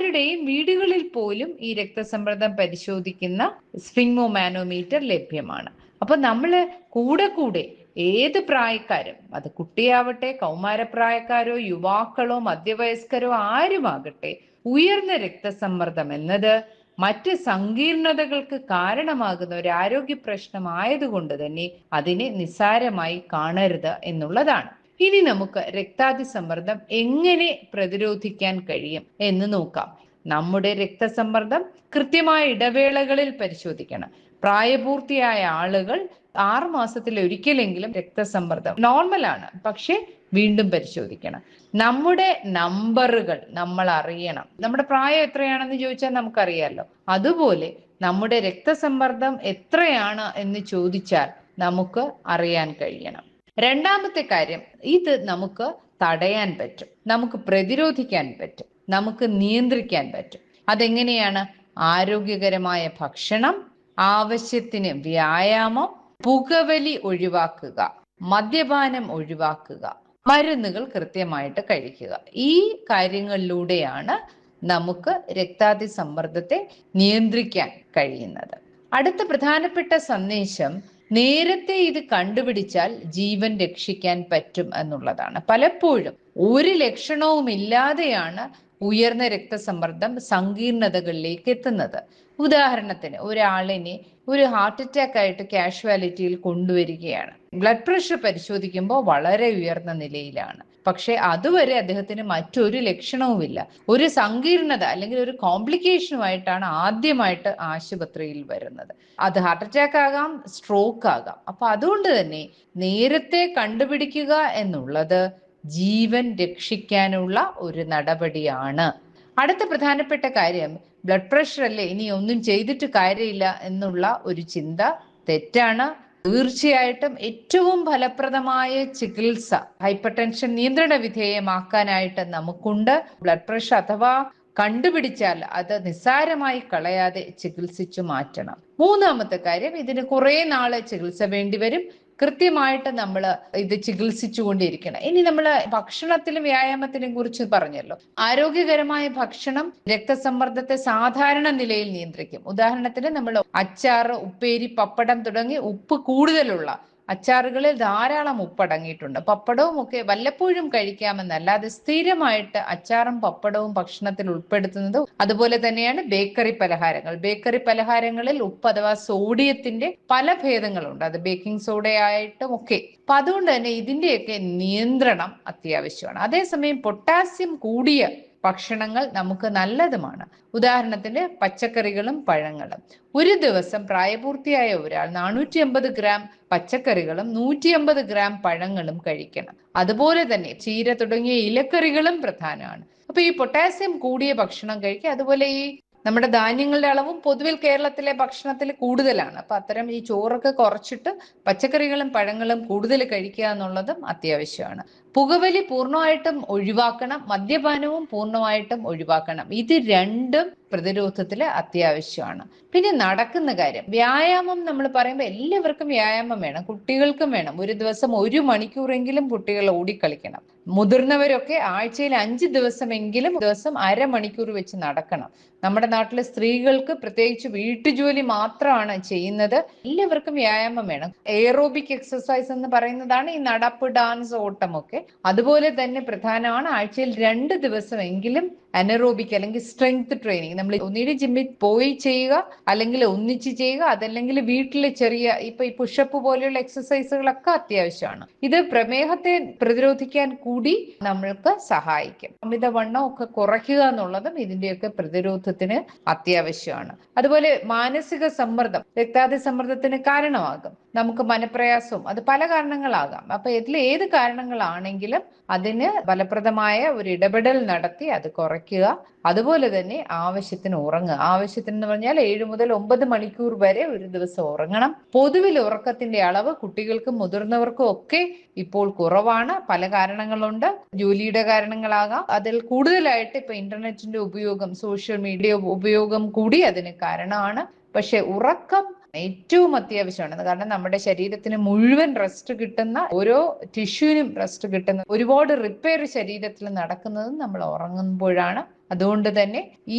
പലരുടെയും വീടുകളിൽ പോലും ഈ രക്തസമ്മർദ്ദം പരിശോധിക്കുന്ന സ്ഫിങ്മോ മാനോമീറ്റർ ലഭ്യമാണ് അപ്പൊ നമ്മള് കൂടെ കൂടെ ഏത് പ്രായക്കാരും അത് കുട്ടിയാവട്ടെ കൗമാരപ്രായക്കാരോ യുവാക്കളോ മധ്യവയസ്കരോ ആരുമാകട്ടെ ഉയർന്ന രക്തസമ്മർദ്ദം എന്നത് മറ്റ് സങ്കീർണതകൾക്ക് കാരണമാകുന്ന ഒരു ആരോഗ്യ പ്രശ്നമായതുകൊണ്ട് തന്നെ അതിനെ നിസ്സാരമായി കാണരുത് എന്നുള്ളതാണ് ഇനി നമുക്ക് രക്താതിസമ്മർദ്ദം എങ്ങനെ പ്രതിരോധിക്കാൻ കഴിയും എന്ന് നോക്കാം നമ്മുടെ രക്തസമ്മർദ്ദം കൃത്യമായ ഇടവേളകളിൽ പരിശോധിക്കണം പ്രായപൂർത്തിയായ ആളുകൾ ആറ് മാസത്തിൽ ഒരിക്കലെങ്കിലും രക്തസമ്മർദ്ദം നോർമലാണ് പക്ഷെ വീണ്ടും പരിശോധിക്കണം നമ്മുടെ നമ്പറുകൾ നമ്മൾ അറിയണം നമ്മുടെ പ്രായം എത്രയാണെന്ന് ചോദിച്ചാൽ നമുക്കറിയാലോ അതുപോലെ നമ്മുടെ രക്തസമ്മർദ്ദം എത്രയാണ് എന്ന് ചോദിച്ചാൽ നമുക്ക് അറിയാൻ കഴിയണം രണ്ടാമത്തെ കാര്യം ഇത് നമുക്ക് തടയാൻ പറ്റും നമുക്ക് പ്രതിരോധിക്കാൻ പറ്റും നമുക്ക് നിയന്ത്രിക്കാൻ പറ്റും അതെങ്ങനെയാണ് ആരോഗ്യകരമായ ഭക്ഷണം ആവശ്യത്തിന് വ്യായാമം പുകവലി ഒഴിവാക്കുക മദ്യപാനം ഒഴിവാക്കുക മരുന്നുകൾ കൃത്യമായിട്ട് കഴിക്കുക ഈ കാര്യങ്ങളിലൂടെയാണ് നമുക്ക് രക്താതിസമ്മർദ്ദത്തെ നിയന്ത്രിക്കാൻ കഴിയുന്നത് അടുത്ത പ്രധാനപ്പെട്ട സന്ദേശം നേരത്തെ ഇത് കണ്ടുപിടിച്ചാൽ ജീവൻ രക്ഷിക്കാൻ പറ്റും എന്നുള്ളതാണ് പലപ്പോഴും ഒരു ലക്ഷണവും ഇല്ലാതെയാണ് ഉയർന്ന രക്തസമ്മർദ്ദം സങ്കീർണതകളിലേക്ക് എത്തുന്നത് ഉദാഹരണത്തിന് ഒരാളിനെ ഒരു ഹാർട്ട് അറ്റാക്ക് ആയിട്ട് കാഷ്വാലിറ്റിയിൽ കൊണ്ടുവരികയാണ് ബ്ലഡ് പ്രഷർ പരിശോധിക്കുമ്പോൾ വളരെ ഉയർന്ന നിലയിലാണ് പക്ഷെ അതുവരെ അദ്ദേഹത്തിന് മറ്റൊരു ലക്ഷണവുമില്ല ഒരു സങ്കീർണത അല്ലെങ്കിൽ ഒരു കോംപ്ലിക്കേഷനുമായിട്ടാണ് ആദ്യമായിട്ട് ആശുപത്രിയിൽ വരുന്നത് അത് ഹാർട്ട് അറ്റാക്ക് ആകാം സ്ട്രോക്ക് ആകാം അപ്പൊ അതുകൊണ്ട് തന്നെ നേരത്തെ കണ്ടുപിടിക്കുക എന്നുള്ളത് ജീവൻ രക്ഷിക്കാനുള്ള ഒരു നടപടിയാണ് അടുത്ത പ്രധാനപ്പെട്ട കാര്യം ബ്ലഡ് പ്രഷർ അല്ലേ ഇനി ഒന്നും ചെയ്തിട്ട് കാര്യമില്ല എന്നുള്ള ഒരു ചിന്ത തെറ്റാണ് തീർച്ചയായിട്ടും ഏറ്റവും ഫലപ്രദമായ ചികിത്സ ഹൈപ്പർ ടെൻഷൻ നിയന്ത്രണ വിധേയമാക്കാനായിട്ട് നമുക്കുണ്ട് ബ്ലഡ് പ്രഷർ അഥവാ കണ്ടുപിടിച്ചാൽ അത് നിസ്സാരമായി കളയാതെ ചികിത്സിച്ചു മാറ്റണം മൂന്നാമത്തെ കാര്യം ഇതിന് കുറെ നാള് ചികിത്സ വേണ്ടിവരും കൃത്യമായിട്ട് നമ്മൾ ഇത് ചികിത്സിച്ചുകൊണ്ടിരിക്കണം ഇനി നമ്മൾ ഭക്ഷണത്തിലും വ്യായാമത്തിലും കുറിച്ച് പറഞ്ഞല്ലോ ആരോഗ്യകരമായ ഭക്ഷണം രക്തസമ്മർദ്ദത്തെ സാധാരണ നിലയിൽ നിയന്ത്രിക്കും ഉദാഹരണത്തിന് നമ്മൾ അച്ചാറ് ഉപ്പേരി പപ്പടം തുടങ്ങി ഉപ്പ് കൂടുതലുള്ള അച്ചാറുകളിൽ ധാരാളം ഉപ്പടങ്ങിയിട്ടുണ്ട് പപ്പടവും ഒക്കെ വല്ലപ്പോഴും കഴിക്കാമെന്നല്ല അത് സ്ഥിരമായിട്ട് അച്ചാറും പപ്പടവും ഭക്ഷണത്തിൽ ഉൾപ്പെടുത്തുന്നത് അതുപോലെ തന്നെയാണ് ബേക്കറി പലഹാരങ്ങൾ ബേക്കറി പലഹാരങ്ങളിൽ ഉപ്പ് അഥവാ സോഡിയത്തിന്റെ പല ഭേദങ്ങളുണ്ട് അത് ബേക്കിംഗ് സോഡയായിട്ടും ഒക്കെ അപ്പൊ അതുകൊണ്ട് തന്നെ ഇതിന്റെയൊക്കെ നിയന്ത്രണം അത്യാവശ്യമാണ് അതേസമയം പൊട്ടാസ്യം കൂടിയ ഭക്ഷണങ്ങൾ നമുക്ക് നല്ലതുമാണ് ഉദാഹരണത്തിന് പച്ചക്കറികളും പഴങ്ങളും ഒരു ദിവസം പ്രായപൂർത്തിയായ ഒരാൾ നാനൂറ്റി അമ്പത് ഗ്രാം പച്ചക്കറികളും നൂറ്റി അമ്പത് ഗ്രാം പഴങ്ങളും കഴിക്കണം അതുപോലെ തന്നെ ചീര തുടങ്ങിയ ഇലക്കറികളും പ്രധാനമാണ് അപ്പൊ ഈ പൊട്ടാസ്യം കൂടിയ ഭക്ഷണം കഴിക്കുക അതുപോലെ ഈ നമ്മുടെ ധാന്യങ്ങളുടെ അളവും പൊതുവിൽ കേരളത്തിലെ ഭക്ഷണത്തിൽ കൂടുതലാണ് അപ്പൊ അത്തരം ഈ ചോറൊക്കെ കുറച്ചിട്ട് പച്ചക്കറികളും പഴങ്ങളും കൂടുതൽ കഴിക്കുക എന്നുള്ളതും അത്യാവശ്യമാണ് പുകവലി പൂർണ്ണമായിട്ടും ഒഴിവാക്കണം മദ്യപാനവും പൂർണ്ണമായിട്ടും ഒഴിവാക്കണം ഇത് രണ്ടും പ്രതിരോധത്തിൽ അത്യാവശ്യമാണ് പിന്നെ നടക്കുന്ന കാര്യം വ്യായാമം നമ്മൾ പറയുമ്പോൾ എല്ലാവർക്കും വ്യായാമം വേണം കുട്ടികൾക്കും വേണം ഒരു ദിവസം ഒരു മണിക്കൂറെങ്കിലും കുട്ടികൾ ഓടിക്കളിക്കണം മുതിർന്നവരൊക്കെ ആഴ്ചയിൽ അഞ്ച് ദിവസമെങ്കിലും ദിവസം അരമണിക്കൂർ വെച്ച് നടക്കണം നമ്മുടെ നാട്ടിലെ സ്ത്രീകൾക്ക് പ്രത്യേകിച്ച് വീട്ടുജോലി മാത്രമാണ് ചെയ്യുന്നത് എല്ലാവർക്കും വ്യായാമം വേണം എയറോബിക് എക്സസൈസ് എന്ന് പറയുന്നതാണ് ഈ നടപ്പ് ഡാൻസ് ഓട്ടമൊക്കെ അതുപോലെ തന്നെ പ്രധാനമാണ് ആഴ്ചയിൽ രണ്ട് ദിവസമെങ്കിലും അനറോബിക് അല്ലെങ്കിൽ സ്ട്രെങ്ത് ട്രെയിനിങ് നമ്മൾ ഒന്നിടി ജിമ്മിൽ പോയി ചെയ്യുക അല്ലെങ്കിൽ ഒന്നിച്ച് ചെയ്യുക അതല്ലെങ്കിൽ വീട്ടിലെ ചെറിയ ഇപ്പൊ ഈ പുഷപ്പ് പോലെയുള്ള എക്സസൈസുകളൊക്കെ അത്യാവശ്യമാണ് ഇത് പ്രമേഹത്തെ പ്രതിരോധിക്കാൻ കൂടി നമ്മൾക്ക് സഹായിക്കും അമിതവണ്ണം ഒക്കെ കുറയ്ക്കുക എന്നുള്ളതും ഇതിന്റെയൊക്കെ പ്രതിരോധത്തിന് അത്യാവശ്യമാണ് അതുപോലെ മാനസിക സമ്മർദ്ദം രക്താതി സമ്മർദ്ദത്തിന് കാരണമാകും നമുക്ക് മനപ്രയാസവും അത് പല കാരണങ്ങളാകാം അപ്പൊ ഇതിൽ ഏത് കാരണങ്ങളാണെങ്കിലും അതിന് ഫലപ്രദമായ ഒരു ഇടപെടൽ നടത്തി അത് കുറയ്ക്കുക അതുപോലെ തന്നെ ആവശ്യത്തിന് ഉറങ്ങുക ആവശ്യത്തിന് എന്ന് പറഞ്ഞാൽ ഏഴ് മുതൽ ഒമ്പത് മണിക്കൂർ വരെ ഒരു ദിവസം ഉറങ്ങണം പൊതുവിൽ ഉറക്കത്തിന്റെ അളവ് കുട്ടികൾക്കും മുതിർന്നവർക്കും ഒക്കെ ഇപ്പോൾ കുറവാണ് പല കാരണങ്ങളുണ്ട് ജോലിയുടെ കാരണങ്ങളാകാം അതിൽ കൂടുതലായിട്ട് ഇപ്പൊ ഇന്റർനെറ്റിന്റെ ഉപയോഗം സോഷ്യൽ മീഡിയ ഉപയോഗം കൂടി അതിന് കാരണമാണ് പക്ഷെ ഉറക്കം ഏറ്റവും അത്യാവശ്യമാണ് കാരണം നമ്മുടെ ശരീരത്തിന് മുഴുവൻ റെസ്റ്റ് കിട്ടുന്ന ഓരോ ടിഷ്യൂവിനും റെസ്റ്റ് കിട്ടുന്ന ഒരുപാട് റിപ്പയർ ശരീരത്തിൽ നടക്കുന്നത് നമ്മൾ ഉറങ്ങുമ്പോഴാണ് അതുകൊണ്ട് തന്നെ ഈ